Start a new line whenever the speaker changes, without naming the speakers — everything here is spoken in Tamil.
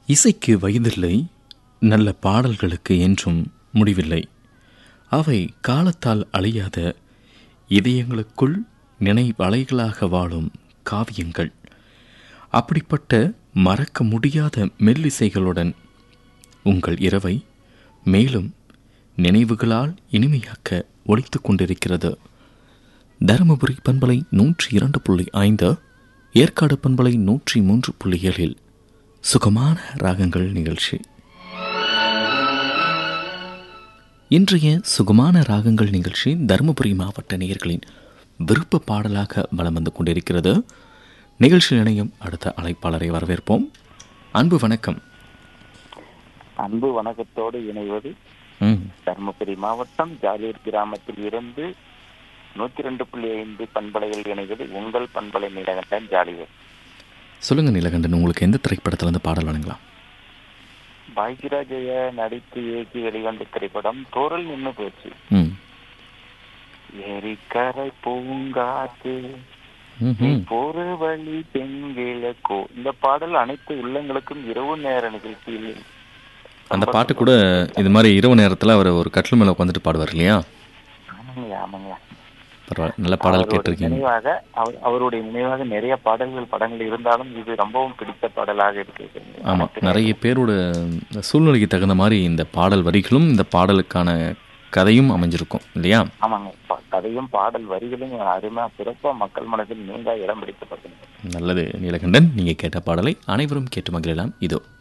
இசைக்கு வயதில்லை நல்ல பாடல்களுக்கு என்றும் முடிவில்லை அவை காலத்தால் அழியாத இதயங்களுக்குள் நினைவலைகளாக வாழும் காவியங்கள் அப்படிப்பட்ட மறக்க முடியாத மெல்லிசைகளுடன் உங்கள் இரவை மேலும் நினைவுகளால் இனிமையாக்க ஒழித்துக் கொண்டிருக்கிறது தருமபுரி பண்பலை நூற்றி இரண்டு புள்ளி ஐந்து ஏற்காடு பண்பலை நூற்றி மூன்று புள்ளி ஏழில் சுகமான ராகங்கள் நிகழ்ச்சி இன்றைய சுகமான ராகங்கள் நிகழ்ச்சி தருமபுரி மாவட்ட நேயர்களின் விருப்ப பாடலாக வலம் வந்து கொண்டிருக்கிறது நிகழ்ச்சியில் இணையும் அடுத்த அழைப்பாளரை வரவேற்போம் அன்பு வணக்கம்
அன்பு வணக்கத்தோடு இணைவது
ம்
தருமபுரி மாவட்டம் ஜாலியூர் கிராமத்தில் இருந்து நூத்தி ரெண்டு புள்ளி ஐந்து பண்பலைகள் இணைவது உங்கள் பண்பலை நீலகண்டன் ஜாலியூர்
சொல்லுங்க நீலகண்டன் உங்களுக்கு எந்த திரைப்படத்துல இருந்து பாடல் வழங்கலாம்
பாக்யராஜய நடித்து இயக்கி வெளிவந்த திரைப்படம் தோரல் நின்னு போச்சு
ம்
எரிக்கரை பூங்காத்து நீ
ம்ஹும்.
போற வழி தெங்கிழக்கோ இந்த பாடல் அனைத்து உள்ளங்களுக்கும் இரவு நேர நிகழ்ச்சியில்
அந்த பாட்டு கூட இது மாதிரி இரவு நேரத்தில் அவர் ஒரு கட்டில் மேலே உட்காந்துட்டு பாடுவார் இல்லையா
ஆமாங்க ஆமாங்க
பரவாயில்ல நல்ல பாடல்
அவருடைய
கேட்டிருக்கீங்க
நினைவாக அவர் அவருடைய நினைவாக நிறைய பாடல்கள் படங்கள் இருந்தாலும் இது ரொம்பவும் பிடித்த பாடலாக இருக்கு
ஆமாம் நிறைய பேரோட சூழ்நிலைக்கு தகுந்த மாதிரி இந்த பாடல் வரிகளும் இந்த பாடலுக்கான கதையும் அமைஞ்சிருக்கும் இல்லையா
ஆமாங்க ப- கதையும் பாடல் வரிகளும் அருமையா சிறப்பா மக்கள் மனதில் நீங்கா இடம் பிடிக்கப்பட்டது
நல்லது நீலகண்டன் நீங்கள் கேட்ட பாடலை அனைவரும் கேட்டு மகிழலாம் இதோ